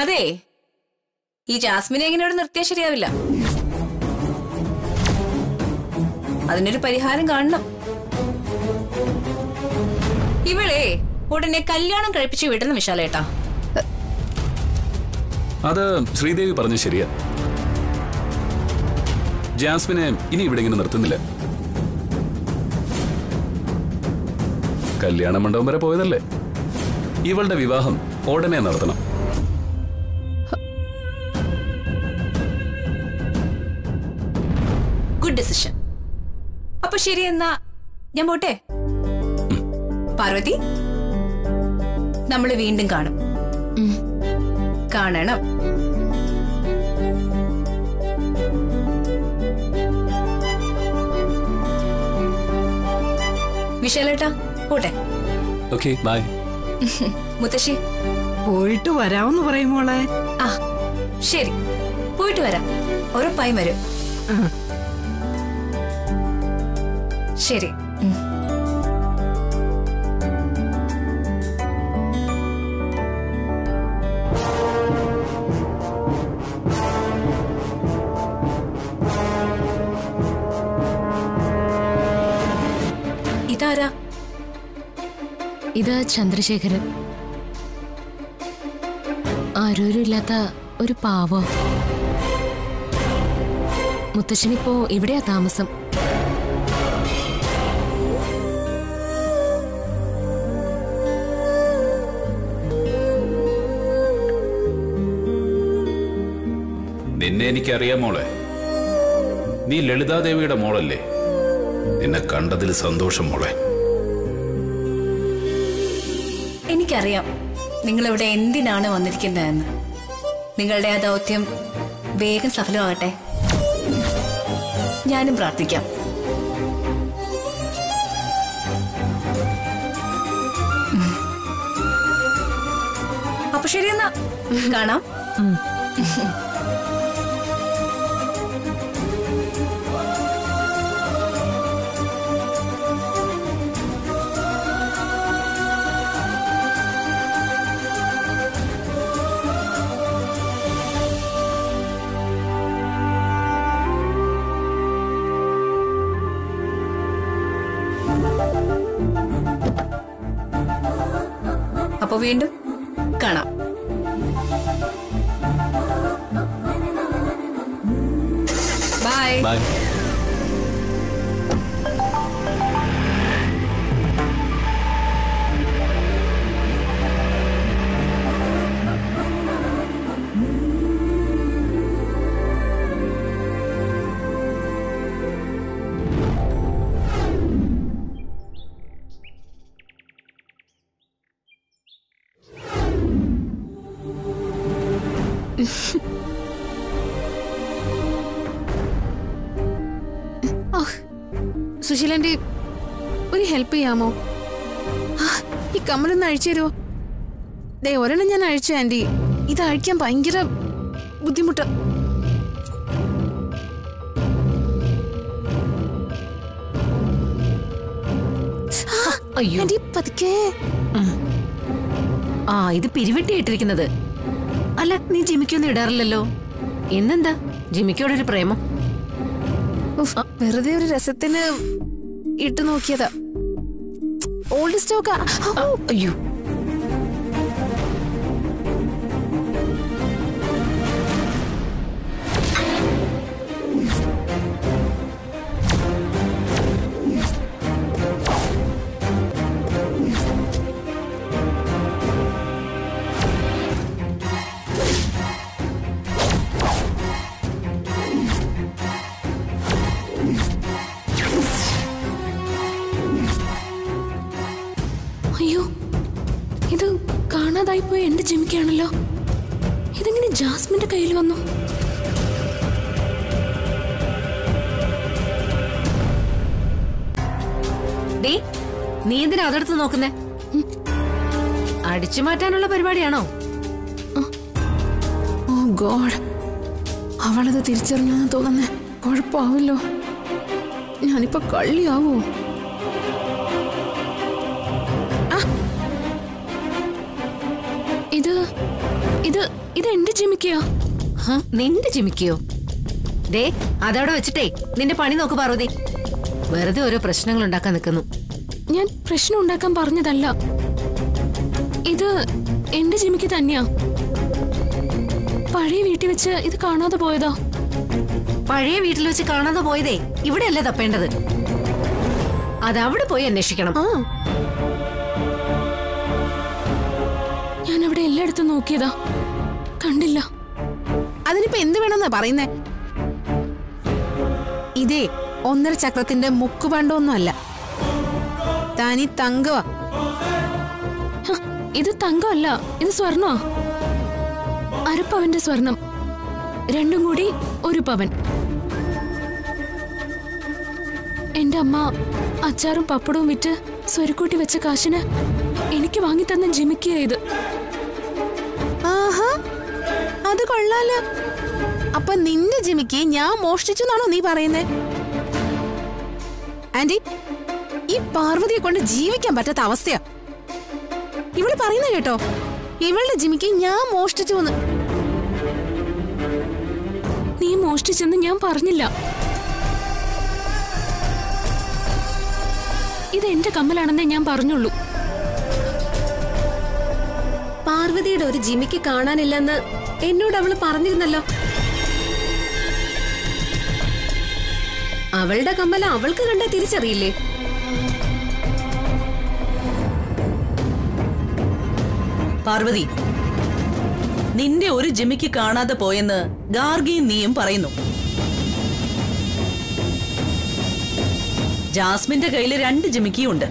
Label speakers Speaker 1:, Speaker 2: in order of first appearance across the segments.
Speaker 1: അതെ ഈ ജാസ്മിനെ എങ്ങനെ ഇവിടെ നിർത്തിയാൽ ശരിയാവില്ല അതിനൊരു പരിഹാരം കാണണം ഇവളെ ഉടനെ കല്യാണം കഴിപ്പിച്ച് വിടണം വിശാലേട്ടാ
Speaker 2: അത് ശ്രീദേവി പറഞ്ഞു ശരിയാ ജാസ്മിനെ ഇനി ഇവിടെ ഇങ്ങനെ നിർത്തുന്നില്ല കല്യാണ മണ്ഡപം വരെ പോയതല്ലേ ഇവളുടെ വിവാഹം ഉടനെ നടത്തണം
Speaker 1: ഗുഡ് ഡിസിഷൻ അപ്പൊ ശരി എന്നാ ഞാൻ പോട്ടെ പാർവതി നമ്മൾ വീണ്ടും കാണും കാണണം വിശാലേട്ടാ പോട്ടെ
Speaker 2: ഓക്കെ ബൈ
Speaker 1: മുത്തശ്ശി
Speaker 3: പോയിട്ട് വരാമെന്ന് പറയും മോളെ
Speaker 1: ആ ശരി പോയിട്ട് വരാം ഉറപ്പായും വരും
Speaker 3: ആ.
Speaker 1: ശരി ഉം. ഇതാരാ
Speaker 4: ഇത് ചന്ദ്രശേഖരൻ ആരോരും ഇല്ലാത്ത ഒരു പാവം മുത്തശ്ശനിപ്പോ ഇവിടെയാ താമസം
Speaker 5: നിന്നെ എനിക്കറിയാം മോളെ നീ ലളിതാദേവിയുടെ മോളല്ലേ നിന്നെ കണ്ടതിൽ സന്തോഷം മോളെ
Speaker 1: എനിക്കറിയാം നിങ്ങൾ ഇവിടെ എന്തിനാണ് വന്നിരിക്കുന്നതെന്ന് നിങ്ങളുടെ ആ ദൗത്യം വേഗം സഫലമാകട്ടെ ഞാനും പ്രാർത്ഥിക്കാം ഉം. അപ്പൊ ശരി എന്നാ കാണാം അപ്പൊ വീണ്ടും കാണാം ബൈ
Speaker 2: ബൈ
Speaker 4: സുശീലന്റെ ഒരു ഹെൽപ്പ് ചെയ്യാമോ ആ, ഈ കമ്മലൊന്ന് അഴിച്ചു തരുമോ ദേ ഒരെണ്ണം ഞാൻ അഴിച്ചു ആന്റി ഇത് അഴിക്കാൻ ഭയങ്കര ബുദ്ധിമുട്ട്
Speaker 6: അയ്യോ
Speaker 4: ആന്റി പതുക്കെ
Speaker 6: ആ ഇത് പിരിവെട്ടിയിട്ടിരിക്കുന്നത് അല്ല നീ ജിമിക്കൊന്നും ഇടാറില്ലല്ലോ ഇന്നെന്താ ജിമിക്കോടൊരു പ്രേമം
Speaker 4: ഉഫ്, വെറുതെ ഒരു രസത്തിന് ഇട്ട് നോക്കിയതാ ഓൾഡ് സ്റ്റോക്കാ
Speaker 6: ആ, അയ്യോ
Speaker 4: അയ്യോ ഇത് കാണാതായി പോയ എന്റെ ജിമിക്കാണല്ലോ ഇതെങ്ങനെ ജാസ്മിന്റെ കയ്യിൽ വന്നു
Speaker 6: ഡേ നീ എന്തിനാ അതെടുത്ത് നോക്കുന്നേ അടിച്ചു മാറ്റാനുള്ള പരിപാടിയാണോ
Speaker 4: ഓ ഗോഡ് അവളത് തിരിച്ചറിഞ്ഞെന്ന് തോന്നുന്നേ കുഴപ്പമാവല്ലോ ഞാനിപ്പോ കള്ളിയാവോ ആ. ഇത് ഇത് ഇത് എന്റെ ജിമിക്കയാ
Speaker 6: ഹ, നിന്റെ ജിമിക്കയോ ദേ അതവിടെ വെച്ചിട്ടേ നിന്റെ പണി നോക്ക് പാർവതി വെറുതെ ഓരോ പ്രശ്നങ്ങൾ ഉണ്ടാക്കാൻ നിൽക്കുന്നു
Speaker 4: ഞാൻ പ്രശ്നം ഉണ്ടാക്കാൻ പറഞ്ഞതല്ല ഇത് എന്റെ ജിമിക്ക് തന്നെയാ പഴയ വീട്ടിൽ വെച്ച് ഇത് കാണാതെ പോയതാ
Speaker 6: പഴയ വീട്ടിൽ വെച്ച് കാണാതെ പോയതേ ഇവിടെയല്ല തപ്പേണ്ടത് അതവിടെ പോയി അന്വേഷിക്കണം
Speaker 4: ആ ഞാൻ അവിടെ എല്ലായിടത്തും നോക്കിയതാ കണ്ടില്ല അതിനിപ്പോ എന്ത് വേണമെന്നാ പറയുന്നേ ഇതേ ഒന്നര ചക്രത്തിന്റെ മുക്കുപണ്ടൊന്നും അല്ല താനി തങ്കവാ ഹ, ഇത് തങ്കമല്ല ഇത് സ്വർണ്ണമാ അരപ്പവന്റെ സ്വർണം രണ്ടും കൂടി ഒരു പവൻ എന്റെ അമ്മ അച്ചാറും പപ്പടവും വിറ്റ് സ്വരുക്കൂട്ടി വെച്ച കാശിന് എനിക്ക് വാങ്ങിത്തന്ന ജിമിക്കിയ ഇത് ആഹാ അത് കൊള്ളാലോ അപ്പൊ നിന്റെ ജിമിക്ക് ഞാൻ മോഷ്ടിച്ചു എന്നാണോ നീ പറയുന്നേ ആന്റി ഈ പാർവതിയെ കൊണ്ട് ജീവിക്കാൻ പറ്റാത്ത അവസ്ഥയാ ഇവള് പറയുന്ന കേട്ടോ ഇവളുടെ ജിമിക്ക് ഞാൻ മോഷ്ടിച്ചു എന്ന് നീ മോഷ്ടിച്ചെന്ന് ഞാൻ പറഞ്ഞില്ല ഇത് എന്റെ കമ്മലാണെന്നേ ഞാൻ പറഞ്ഞുള്ളൂ
Speaker 1: പാർവതിയുടെ ഒരു ജിമിക്ക് കാണാനില്ലെന്ന് എന്നോട് അവള് പറഞ്ഞിരുന്നല്ലോ അവളുടെ കമ്മല അവൾക്ക് കണ്ടാ തിരിച്ചറിയില്ലേ
Speaker 7: പാർവതി നിന്റെ ഒരു ജിമിക്ക് കാണാതെ പോയെന്ന് ഗാർഗിയും നീയും പറയുന്നു ജാസ്മിന്റെ കയ്യിൽ രണ്ട് ജിമിക്കിയുണ്ട്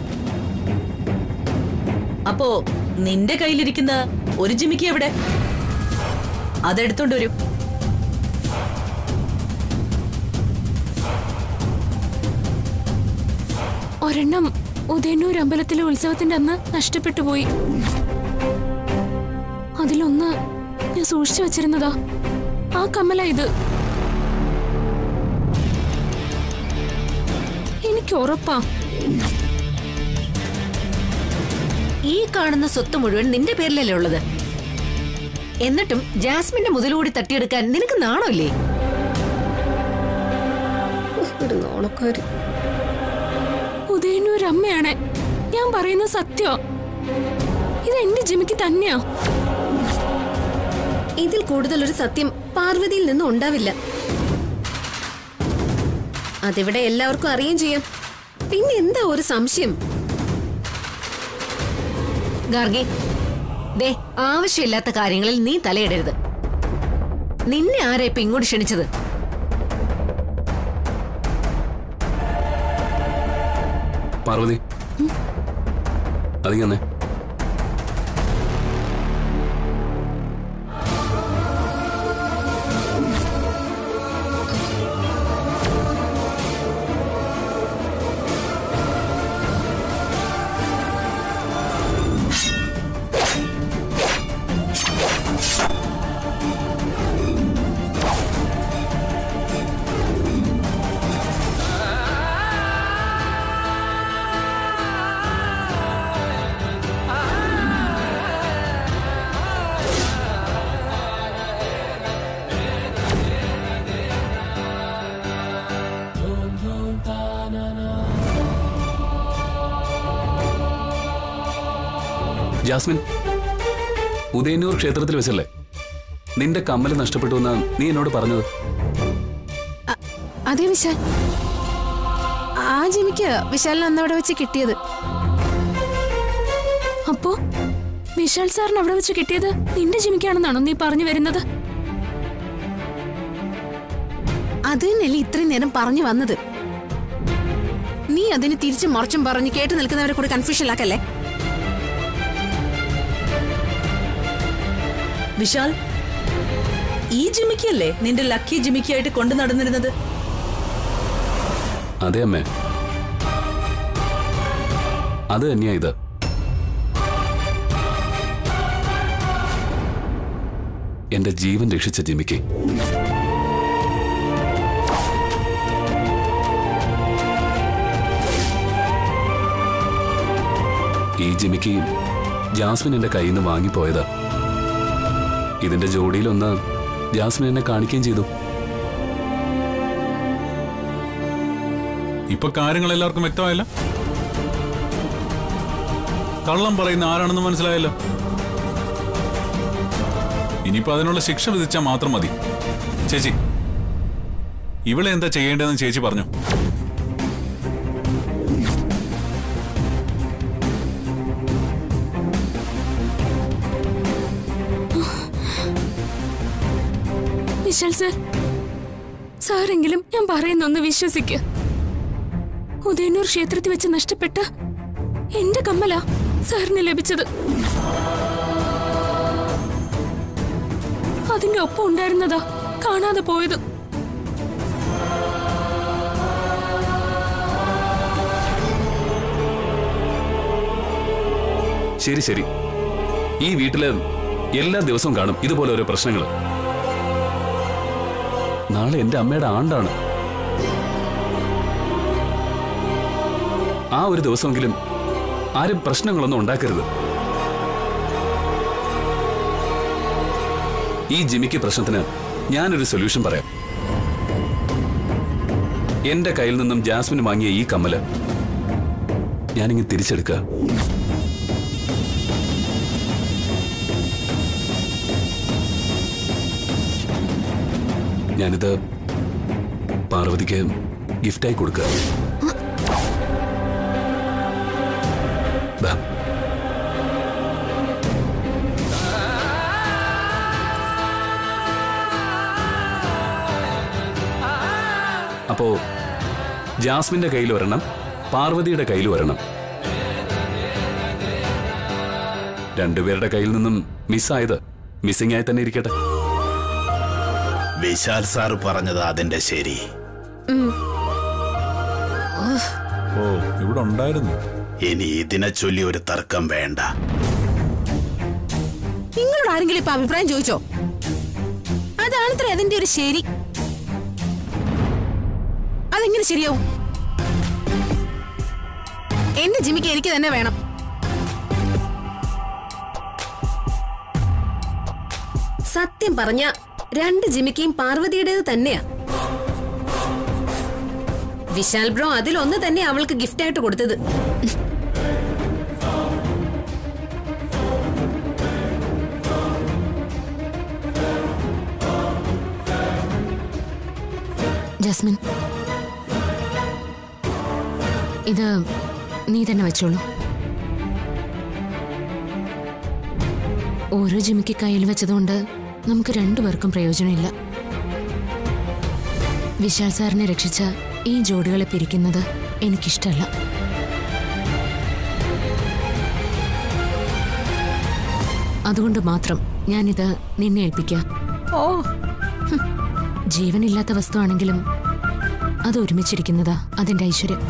Speaker 7: അപ്പോ നിന്റെ കയ്യിലിരിക്കുന്ന ഒരു ജിമിക്കി എവിടെ അതെടുത്തോണ്ട് വരൂ
Speaker 4: ഒരെണ്ണം ഉദയന്നൂർ അമ്പലത്തിലെ ഉത്സവത്തിന്റെ അന്ന് നഷ്ടപ്പെട്ടു പോയി അതിലൊന്ന് ഞാൻ സൂക്ഷിച്ചു വച്ചിരുന്നതാ ആ കമ്മല ഇത് എനിക്ക് ഉറപ്പാ
Speaker 6: ഈ കാണുന്ന സ്വത്ത് മുഴുവൻ നിന്റെ പേരിലല്ലേ ഉള്ളത് എന്നിട്ടും ജാസ്മിന്റെ മുതലുകൂടി തട്ടിയെടുക്കാൻ നിനക്ക് നാണമില്ലേ
Speaker 1: ഒരു നോണക്കാര്
Speaker 4: ഉദയന്നൂർ അമ്മയാണ് ഞാൻ പറയുന്ന സത്യോ ഇത് എന്റെ ജിമിക്ക് തന്നെയാ
Speaker 1: ഇതിൽ കൂടുതൽ ഒരു സത്യം പാർവതിയിൽ നിന്നും ഉണ്ടാവില്ല അതിവിടെ എല്ലാവർക്കും അറിയുകയും ചെയ്യാം പിന്നെ എന്താ ഒരു സംശയം
Speaker 6: ഗാർഗി ദേ ആവശ്യമില്ലാത്ത കാര്യങ്ങളിൽ നീ തലയിടരുത് നിന്നെ ആരാ ഇപ്പൊ ഇങ്ങോട്ട് ക്ഷണിച്ചത്
Speaker 2: പാർവതി അതിങ്ങനെ ജാസ്മിൻ ഉദയന്നൂർ ക്ഷേത്രത്തിൽ വെച്ചല്ലേ നിന്റെ കമ്മൽ നഷ്ടപ്പെട്ടു എന്നാ നീ എന്നോട് പറഞ്ഞത്
Speaker 4: അതെ വിശാൽ ആ ജിമിക്ക് വിശാലിന് അന്ന് അവിടെ വെച്ച് കിട്ടിയത് അപ്പോ വിശാൽ സാറിന് അവിടെ വെച്ച് കിട്ടിയത് നിന്റെ ജിമിക്കാണെന്നാണോ നീ പറഞ്ഞു വരുന്നത് അത് തന്നെയല്ലേ ഇത്രയും നേരം പറഞ്ഞു വന്നത് നീ അതിന് തിരിച്ചും മറിച്ചും പറഞ്ഞ് കേട്ട് നിൽക്കുന്നവരെ കൂടി കൺഫ്യൂഷനിലാക്കല്ലേ
Speaker 7: വിശാൽ ഈ ജിമിക്കിയല്ലേ നിന്റെ ലക്കി ജിമിക്കിയായിട്ട് കൊണ്ടു നടന്നിരുന്നത്
Speaker 2: അതെ അമ്മേ അത് തന്നെയാ ഇത് എന്റെ ജീവൻ രക്ഷിച്ച ജിമിക്ക് ഈ ജിമിക്ക് ജാസ്മിൻ എന്റെ കയ്യിൽ നിന്ന് വാങ്ങിപ്പോയതാ ഇതിന്റെ ജോഡിയിലൊന്ന് ജാസ്മിൻ എന്നെ കാണിക്കുകയും ചെയ്തു
Speaker 8: ഇപ്പൊ കാര്യങ്ങൾ എല്ലാവർക്കും വ്യക്തമായല്ല കള്ളം പറയുന്ന ആരാണെന്ന് മനസ്സിലായല്ലോ ഇനിയിപ്പോ അതിനുള്ള ശിക്ഷ വിധിച്ചാൽ മാത്രം മതി ചേച്ചി ഇവളെ എന്താ ചെയ്യേണ്ടതെന്ന് ചേച്ചി പറഞ്ഞു
Speaker 1: വിശാൽ സർ സാറെങ്കിലും ഞാൻ പറയുന്ന ഒന്ന് വിശ്വസിക്ക് ഉദയന്നൂർ ക്ഷേത്രത്തിൽ വെച്ച് നഷ്ടപ്പെട്ട എന്റെ കമ്മല സാറിന് ലഭിച്ചത് അതിന്റെ ഒപ്പം ഉണ്ടായിരുന്നതാ കാണാതെ പോയത്
Speaker 2: ശരി ശരി ഈ വീട്ടില് എല്ലാ ദിവസവും കാണും ഇതുപോലെ ഓരോ പ്രശ്നങ്ങൾ നാളെ എന്റെ അമ്മയുടെ ആണ്ടാണ് ആ ഒരു ദിവസമെങ്കിലും ആരും പ്രശ്നങ്ങളൊന്നും ഉണ്ടാക്കരുത് ഈ ജിമിക്ക് പ്രശ്നത്തിന് ഞാനൊരു സൊല്യൂഷൻ പറയാം എന്റെ കയ്യിൽ നിന്നും ജാസ്മിൻ വാങ്ങിയ ഈ കമ്മല് ഞാനിങ്ങ് തിരിച്ചെടുക്കുക ഞാനിത് പാർവതിക്ക് ഗിഫ്റ്റായി കൊടുക്കുക ദാ. അപ്പോ ജാസ്മിന്റെ കയ്യിൽ ഒരെണ്ണം പാർവതിയുടെ കയ്യിൽ ഒരെണ്ണം രണ്ടുപേരുടെ കയ്യിൽ നിന്നും മിസ്സായത് മിസ്സിംഗ് ആയി തന്നെ ഇരിക്കട്ടെ
Speaker 5: വിശാൽ സാർ പറഞ്ഞത് അതിന്റെ ശരി
Speaker 8: ഓ ഇവിടെ ഉണ്ടായിരുന്നു
Speaker 5: ഇനി ഇതിനെ ചൊല്ലി ഒരു തർക്കം വേണ്ട
Speaker 4: നിങ്ങളോട് ആരെങ്കിലും ഇപ്പൊ അഭിപ്രായം ചോദിച്ചോ അതാണത്ര അതിന്റെ ഒരു ശരി അതെങ്ങനെ ശരിയാവും എന്റെ ജിമിക്ക് എനിക്ക് തന്നെ വേണം
Speaker 1: സത്യം പറഞ്ഞ രണ്ട് ജിമിക്കയും പാർവതിയുടേത് തന്നെയാ വിശാൽ ബ്രോ അതിലൊന്ന് തന്നെ അവൾക്ക് ഗിഫ്റ്റായിട്ട് കൊടുത്തത്
Speaker 9: ജസ്മിൻ ഇത് നീ തന്നെ വെച്ചോളൂ ഓരോ ജിമിക്ക് കയ്യിൽ വെച്ചതുകൊണ്ട് നമുക്ക് രണ്ടുപേർക്കും പ്രയോജനമില്ല വിശാൽ സാറിനെ രക്ഷിച്ച ഈ ജോഡികളെ പിരിക്കുന്നത് എനിക്കിഷ്ടമല്ല അതുകൊണ്ട് മാത്രം ഞാനിത് നിന്നെ ഏൽപ്പിക്കാം
Speaker 4: ഓ
Speaker 9: ജീവനില്ലാത്ത വസ്തുവാണെങ്കിലും അത് ഒരുമിച്ചിരിക്കുന്നതാ അതിന്റെ ഐശ്വര്യം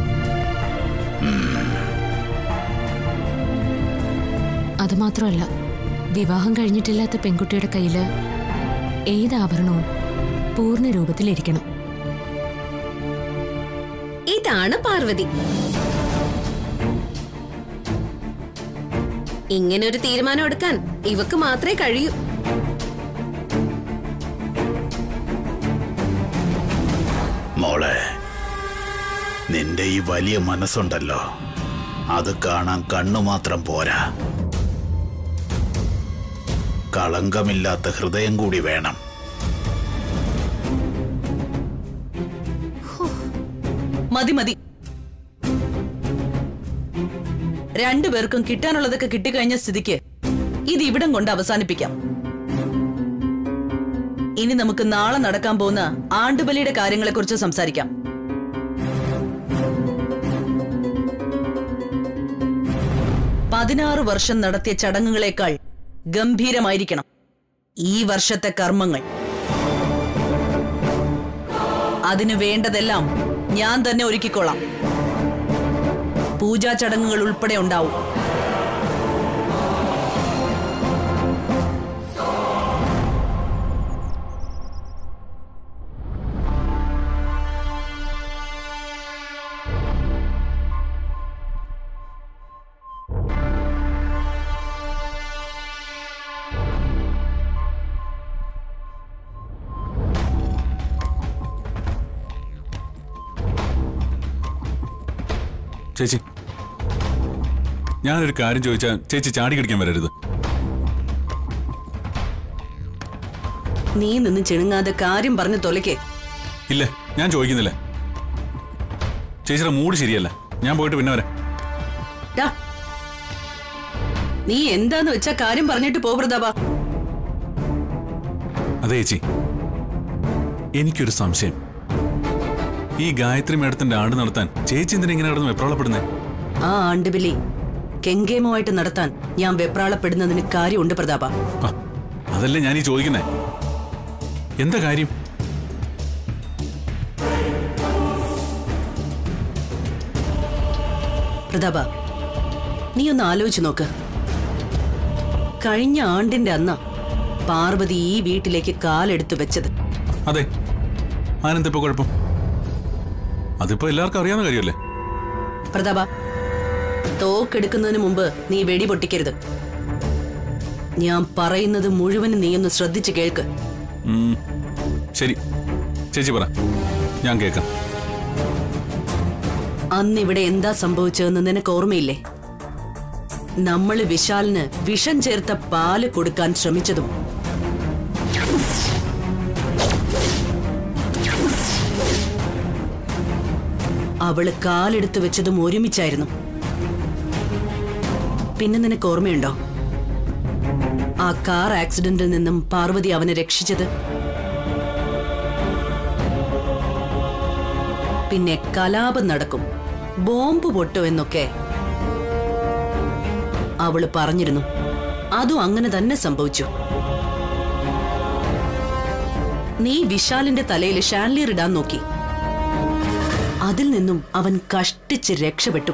Speaker 9: അതുമാത്രമല്ല വിവാഹം കഴിഞ്ഞിട്ടില്ലാത്ത പെൺകുട്ടിയുടെ കയ്യില് ഏത് ആഭരണവും പൂർണ്ണ രൂപത്തിലിരിക്കണം
Speaker 1: ഇതാണ് പാർവതി ഇങ്ങനൊരു തീരുമാനം എടുക്കാൻ ഇവക്ക് മാത്രമേ കഴിയൂ
Speaker 5: മോളെ നിന്റെ ഈ വലിയ മനസ്സുണ്ടല്ലോ അത് കാണാൻ കണ്ണു മാത്രം പോരാ കളങ്കമില്ലാത്ത ഹൃദയം കൂടി വേണം
Speaker 7: മതി മതി രണ്ടുപേർക്കും കിട്ടാനുള്ളതൊക്കെ കിട്ടിക്കഴിഞ്ഞ സ്ഥിതിക്ക് ഇത് ഇവിടം കൊണ്ട് അവസാനിപ്പിക്കാം ഇനി നമുക്ക് നാളെ നടക്കാൻ പോകുന്ന ആണ്ടുബലിയുടെ കാര്യങ്ങളെക്കുറിച്ച് സംസാരിക്കാം പതിനാറ് വർഷം നടത്തിയ ചടങ്ങുകളേക്കാൾ ഗംഭീരമായിരിക്കണം ഈ വർഷത്തെ കർമ്മങ്ങൾ അതിനു വേണ്ടതെല്ലാം ഞാൻ തന്നെ ഒരുക്കിക്കൊള്ളാം പൂജാ ചടങ്ങുകൾ ഉൾപ്പെടെ ഉണ്ടാവും
Speaker 8: ചേച്ചി ഞാനൊരു കാര്യം ചോദിച്ചാൽ ചേച്ചി ചാടി കടിക്കാൻ വരരുത്
Speaker 7: നീ നിന്ന് ചിണുങ്ങാതെ കാര്യം പറഞ്ഞു തൊലക്കേ
Speaker 8: ഇല്ല ഞാൻ ചോദിക്കുന്നില്ല ചേച്ചിയുടെ മൂഡ് ശരിയല്ല ഞാൻ പോയിട്ട് പിന്നെ വരാം
Speaker 7: ഡാ. നീ എന്താന്ന് വെച്ചാ കാര്യം പറഞ്ഞിട്ട് പോ പ്രതാപ
Speaker 8: അതെ ചേച്ചി എനിക്കൊരു സംശയം ഈ ഗായത്രി മേഡത്തിന്റെ ആണ്ട് നടത്താൻ ചേച്ചി എന്തിനാ ഇങ്ങനെ കിടന്ന് വെപ്രാളപ്പെടുന്നേ
Speaker 7: ആ ആണ്ടുബിലി കെങ്കേമമായിട്ട് നടത്താൻ ഞാൻ വെപ്രാളപ്പെടുന്നതിന് കാര്യമുണ്ട് പ്രതാപ
Speaker 8: ആ, അതല്ലേ ഞാൻ ഈ ചോദിക്കുന്നേ എന്താ കാര്യം
Speaker 7: പ്രതാപ നീ ഒന്ന് ആലോചിച്ചു നോക്ക് കഴിഞ്ഞ ആണ്ടിന്റെ അന്ന പാർവതി ഈ വീട്ടിലേക്ക് കാലെടുത്തു വെച്ചത്
Speaker 8: അതെ അതിനെന്തിപ്പോ കുഴപ്പം അതിപ്പോ എല്ലാവർക്കും അറിയാവുന്ന കാര്യമല്ലേ
Speaker 7: പ്രതാപ തോക്കെടുക്കുന്നതിന് മുമ്പ് നീ വെടി പൊട്ടിക്കരുത് ഞാൻ പറയുന്നത് മുഴുവനും നീ ഒന്ന് ശ്രദ്ധിച്ചു കേൾക്ക്
Speaker 8: ഉം, ശരി ചേച്ചി പറ ഞാൻ കേൾക്കാം
Speaker 7: അന്ന് ഇവിടെ എന്താ സംഭവിച്ചതെന്ന് നിനക്ക് ഓർമ്മയില്ലേ നമ്മള് വിശാലിന് വിഷം ചേർത്ത പാല് കൊടുക്കാൻ ശ്രമിച്ചതും അവള് കാലെടുത്ത് വെച്ചതും ഒരുമിച്ചായിരുന്നു പിന്നെ നിനക്ക് ഓർമ്മയുണ്ടോ ആ കാർ ആക്സിഡന്റിൽ നിന്നും പാർവതി അവനെ രക്ഷിച്ചത് പിന്നെ കലാപം നടക്കും ബോംബ് പൊട്ടും എന്നൊക്കെ അവള് പറഞ്ഞിരുന്നു അതും അങ്ങനെ തന്നെ സംഭവിച്ചു നീ വിശാലിന്റെ തലയിൽ ഷാൻലിയർ ഇടാൻ നോക്കി അതിൽ നിന്നും അവൻ കഷ്ടിച്ച് രക്ഷപ്പെട്ടു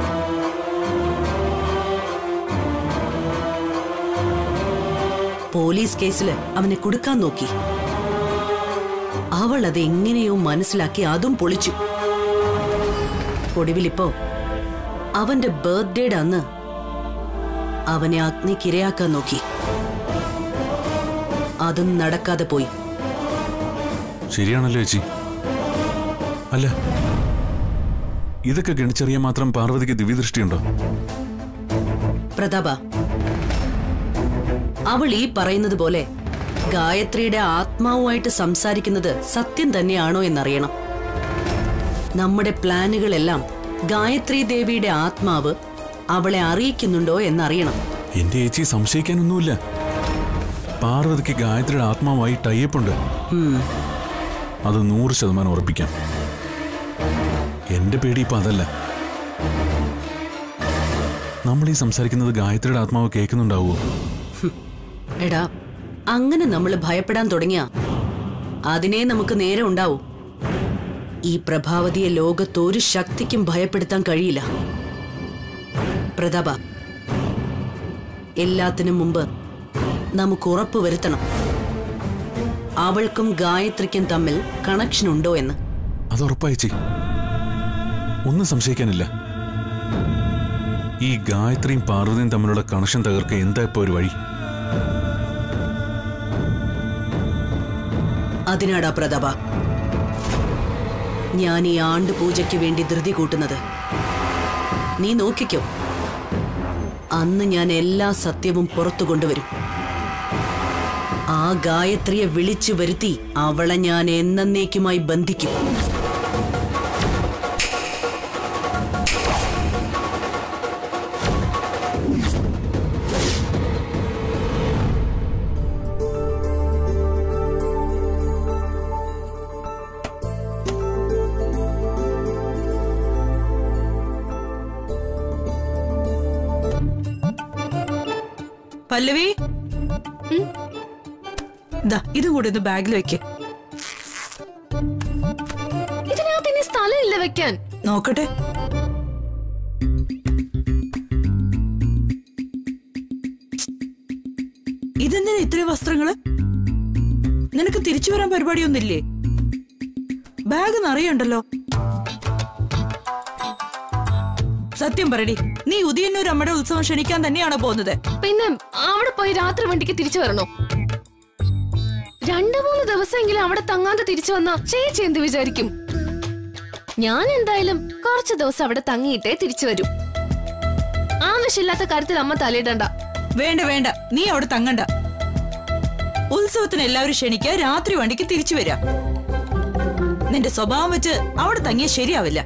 Speaker 7: പോലീസ് കേസിൽ അവനെ കൊടുക്കാൻ നോക്കി അവൾ അത് എങ്ങനെയോ മനസ്സിലാക്കി അതും പൊളിച്ചു ഒടുവിലിപ്പോ അവന്റെ ബർത്ത്ഡേയുടെ അന്ന് അവനെ അഗ്നിക്കിരയാക്കാൻ നോക്കി അതും നടക്കാതെ പോയി
Speaker 8: ശരിയാണല്ലോ ചേച്ചി അല്ല ഇതൊക്കെ ഗണിച്ചറിയാൻ മാത്രം പാർവതിക്ക് ദിവ്യദൃഷ്ടിയുണ്ടോ
Speaker 7: പ്രതാപ അവൾ ഈ പറയുന്നത് പോലെ ഗായത്രിയുടെ ആത്മാവുമായിട്ട് സംസാരിക്കുന്നത് സത്യം തന്നെയാണോ എന്നറിയണം നമ്മുടെ പ്ലാനുകളെല്ലാം ഗായത്രി ദേവിയുടെ ആത്മാവ് അവളെ അറിയിക്കുന്നുണ്ടോ എന്നറിയണം
Speaker 8: എന്റെ ചേച്ചി സംശയിക്കാനൊന്നുമില്ല പാർവതിക്ക് ഗായത്രിയുടെ ആത്മാവായി ടൈപ്പുണ്ട്
Speaker 7: ഉം.
Speaker 8: അത് നൂറ് ശതമാനം ഉറപ്പിക്കാം എന്റെ പേടി ഇപ്പൊ അതല്ല നമ്മൾ ഈ സംസാരിക്കുന്നത് ഗായത്രിയുടെ ആത്മാവ് കേൾക്കുന്നുണ്ടാവുമോ
Speaker 7: എടാ അങ്ങനെ നമ്മൾ ഭയപ്പെടാൻ തുടങ്ങിയ അതിനെ നമുക്ക് നേരെ ഉണ്ടാവും ഈ പ്രഭാവതിയെ ലോകത്തൊരു ശക്തിക്കും ഭയപ്പെടുത്താൻ കഴിയില്ല പ്രതാപ എല്ലാത്തിനും മുമ്പ് നമുക്ക് ഉറപ്പ് വരുത്തണം അവൾക്കും ഗായത്രിക്കും തമ്മിൽ കണക്ഷൻ ഉണ്ടോ എന്ന്
Speaker 8: അത് ഉറപ്പായിച്ചി ഒന്നും സംശയിക്കാനില്ല ഈ ഗായത്രിയും പാർവതിയും തമ്മിലുള്ള കണക്ഷൻ തകർക്കാൻ എന്താ ഇപ്പൊ ഒരു വഴി
Speaker 7: അതിനാടാ പ്രതാപ ഞാൻ ഈ ആണ്ട് പൂജയ്ക്ക് വേണ്ടി ധൃതി കൂട്ടുന്നത് നീ നോക്കിക്കോ അന്ന് ഞാൻ എല്ലാ സത്യവും പുറത്തു കൊണ്ടുവരും ആ ഗായത്രിയെ വിളിച്ചു വരുത്തി അവളെ ഞാൻ എന്നേക്കുമായി ബന്ധിക്കും
Speaker 3: പല്ലവി ദാ ഇതും കൂടി ഒന്ന് ബാഗിൽ വെക്ക്
Speaker 1: ഇതിനകത്ത് ഇനി സ്ഥലമില്ല വെക്കാൻ
Speaker 3: നോക്കട്ടെ ഇതെന്തിനാ ഇത്രയും വസ്ത്രങ്ങള് നിനക്ക് തിരിച്ചു വരാൻ പരിപാടിയൊന്നുമില്ലേ ബാഗ് നിറയുണ്ടല്ലോ സത്യം പറടി നീ ഉദയന്നൂർ അമ്മയുടെ ഉത്സവം ക്ഷണിക്കാൻ തന്നെയാണോ പോകുന്നത്
Speaker 1: പിന്നെ അവിടെ പോയി രാത്രി വണ്ടിക്ക് തിരിച്ചു വരണോ രണ്ടു മൂന്ന് ദിവസമെങ്കിലും അവിടെ തങ്ങാതെ തിരിച്ചു വന്ന ചേച്ചി എന്ത് വിചാരിക്കും ഞാൻ എന്തായാലും കുറച്ച് ദിവസം അവിടെ തങ്ങിയിട്ടേ തിരിച്ചു വരൂ ആവശ്യമില്ലാത്ത കാര്യത്തിൽ അമ്മ തലയിടണ്ട
Speaker 3: വേണ്ട വേണ്ട നീ അവിടെ തങ്ങണ്ട ഉത്സവത്തിന് എല്ലാവരും ക്ഷണിക്കുക രാത്രി വണ്ടിക്ക് തിരിച്ചു വരാം നിന്റെ സ്വഭാവം വെച്ച് അവിടെ തങ്ങിയ ശരിയാവില്ല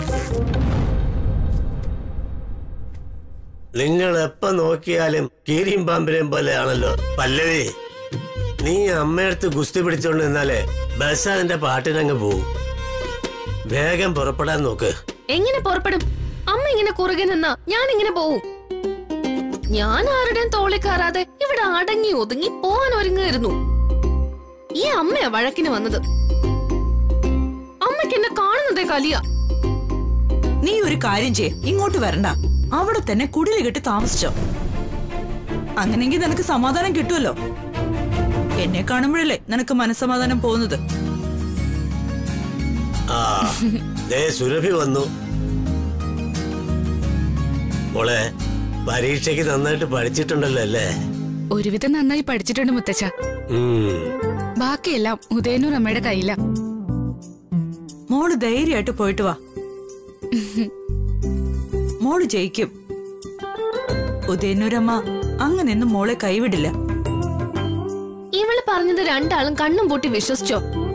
Speaker 10: നിങ്ങൾ എപ്പോ നോക്കിയാലും കീരിയും പാമ്പിനെയും പോലെയാണല്ലോ പല്ലവി നീ അമ്മയടുത്ത് ഗുസ്തി പിടിച്ചോണ്ട് നിന്നാലേ ബസ് അതിന്റെ പാട്ടിനങ്ങ് പോവും വേഗം പുറപ്പെടാൻ നോക്ക്
Speaker 1: എങ്ങനെ പുറപ്പെടും അമ്മ ഇങ്ങനെ കുറുകെ നിന്നാ ഞാൻ ഇങ്ങനെ പോവും ഞാൻ ആരുടെയും തോളി കയറാതെ ഇവിടെ അടങ്ങി ഒതുങ്ങി പോവാൻ ഒരുങ്ങായിരുന്നു ഈ അമ്മയാ വഴക്കിന് വന്നത് അമ്മയ്ക്ക് എന്നെ കാണുന്നതേ കലിയ
Speaker 3: നീ ഒരു കാര്യം ചെയ്യ ഇങ്ങോട്ട് വരണ്ട അവിടെ തന്നെ കുടില് കെട്ടി താമസിച്ചോ അങ്ങനെങ്കിൽ നിനക്ക് സമാധാനം കിട്ടുമല്ലോ എന്നെ കാണുമ്പോഴല്ലേ നിനക്ക് മനസ്സമാധാനം പോകുന്നത്
Speaker 10: ആ ദേ സുരഭി വന്നു മോളെ പരീക്ഷയ്ക്ക് നന്നായിട്ട് പഠിച്ചിട്ടുണ്ടല്ലോ അല്ലേ
Speaker 4: ഒരുവിധം നന്നായി പഠിച്ചിട്ടുണ്ട് മുത്തച്ഛ
Speaker 10: ഉം.
Speaker 4: ബാക്കിയെല്ലാം ഉദയനൂർ അമ്മയുടെ കയ്യില
Speaker 3: മോള് ധൈര്യമായിട്ട് പോയിട്ട് വാ മോള് ജയിക്കും ഉദയന്നൂരമ്മ അങ്ങനെയൊന്നും മോളെ കൈവിടില്ല
Speaker 1: ഇവള് പറഞ്ഞത് രണ്ടാളും കണ്ണും പൂട്ടി വിശ്വസിച്ചോ